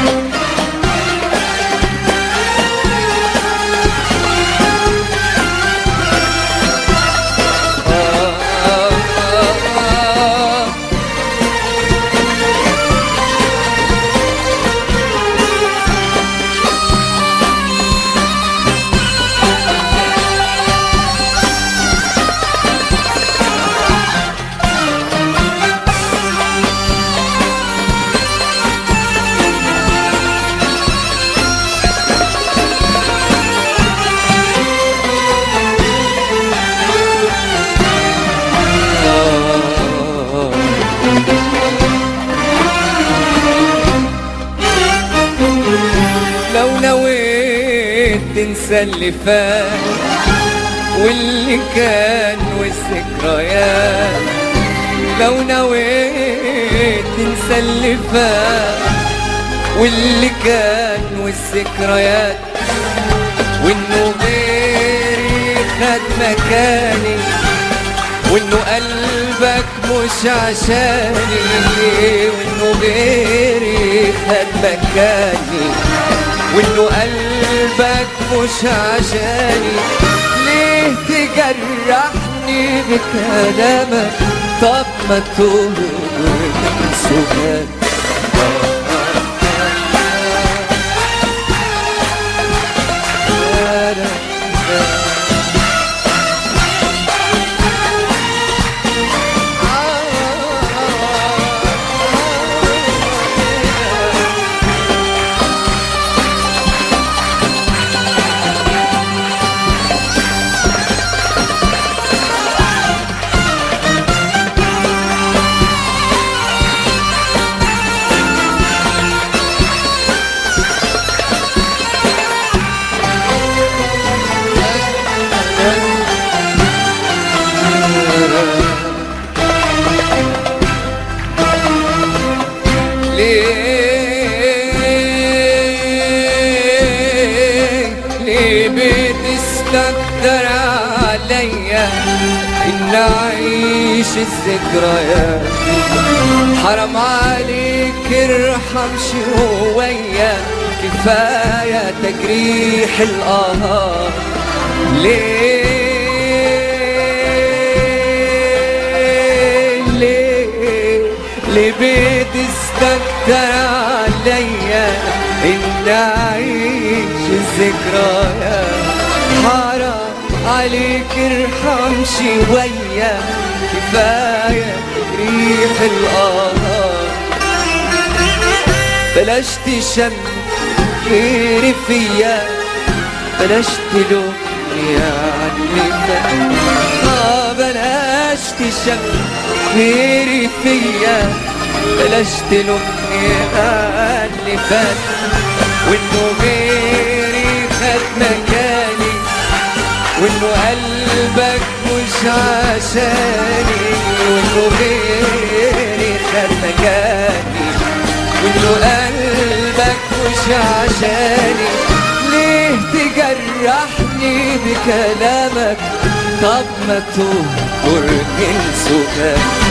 لو نويت تنسى اللي فات واللي كان والذكريات لو نويت تنسى اللي فات واللي كان والذكريات وانه غيري خد مكاني وانه قلبك مش عشاني وانه غيري خد مكاني وانه قلبك مش عشاني ليه تجرحني بكلامك طب ما تقول سؤال ليه ليه بتستكتر عليا ان اعيش الذكريات حرام عليك ارحم شوية كفاية تجريح القهار ليه ليه ليه بتستكتر عليا ان اعيش الذكريات حرام عليك ارحم شوية كفاية ريح القهار بلاش تشم غيري فيا بلاش تلومني عني آه بلاش تشم غيري فيا بلاش تلومني على اللي فات وانه غيري خد مكاني وانه قلبك مش عشاني وانه غيري خد مكاني وانه قلبك مش عشاني ليه تجرحني بكلامك طب ما تهجر من سكاني